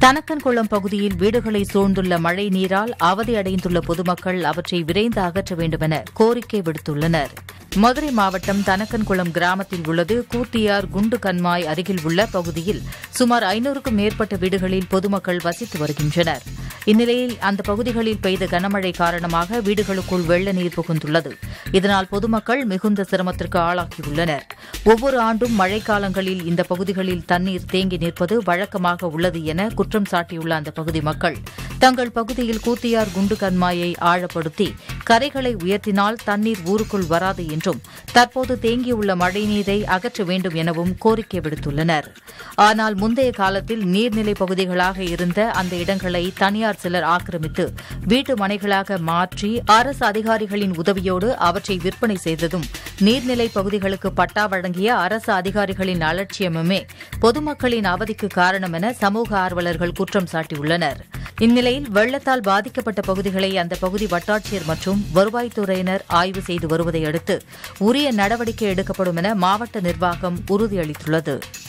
தனக்கன்குளம் பகுதியில் வீடுகளை சூழ்ந்துள்ள மழை நீரால் அவதியடைந்துள்ள பொதுமக்கள் அவற்றை விரைந்து அகற்ற வேண்டுமென கோரிக்கை விடுத்துள்ளனர் மதுரை மாவட்டம் தனக்கன்குளம் கிராமத்தில் உள்ளது கூத்தியார் குண்டு கண்மாய் அருகில் உள்ள பகுதியில் சுமார் ஐநூறுக்கும் மேற்பட்ட வீடுகளில் பொதுமக்கள் வசித்து வருகின்றனர் இந்நிலையில் அந்த பகுதிகளில் பெய்த கனமழை காரணமாக வீடுகளுக்குள் வெள்ள நீர் புகுந்துள்ளது இதனால் பொதுமக்கள் மிகுந்த சிரமத்திற்கு ஆளாகியுள்ளனர் ஒவ்வொரு ஆண்டும் மழைக்காலங்களில் இந்த பகுதிகளில் தண்ணீர் தேங்கி நிற்பது வழக்கமாக உள்ளது என குற்றம் சாட்டியுள்ள அந்த பகுதி மக்கள் தங்கள் பகுதியில் கூத்தியார் குண்டு கண்மாயை ஆழப்படுத்தி கரைகளை உயர்த்தினால் தண்ணீர் ஊருக்குள் வராது என்றும் தற்போது தேங்கியுள்ள மழைநீரை அகற்ற வேண்டும் எனவும் கோரிக்கை விடுத்துள்ளனர் ஆனால் முந்தைய காலத்தில் நீர்நிலை பகுதிகளாக இருந்த அந்த இடங்களை தனியார் சிலர் ஆக்கிரமித்து வீட்டு மனைகளாக மாற்றி அரசு அதிகாரிகளின் உதவியோடு அவற்றை விற்பனை செய்ததும் நீர்நிலை பகுதிகளுக்கு பட்டா வழங்கிய அரசு அதிகாரிகளின் அலட்சியமுமே பொதுமக்களின் அவதிக்கு காரணம் என சமூக ஆர்வலர்கள் குற்றம் சாட்டியுள்ளனர் இந்நிலையில் வெள்ளத்தால் பாதிக்கப்பட்ட பகுதிகளை அந்த பகுதி வட்டாட்சியர் மற்றும் வருவாய்த்துறையினர் ஆய்வு செய்து வருவதை அடுத்து உரிய நடவடிக்கை எடுக்கப்படும் என மாவட்ட நிர்வாகம் உறுதியளித்துள்ளது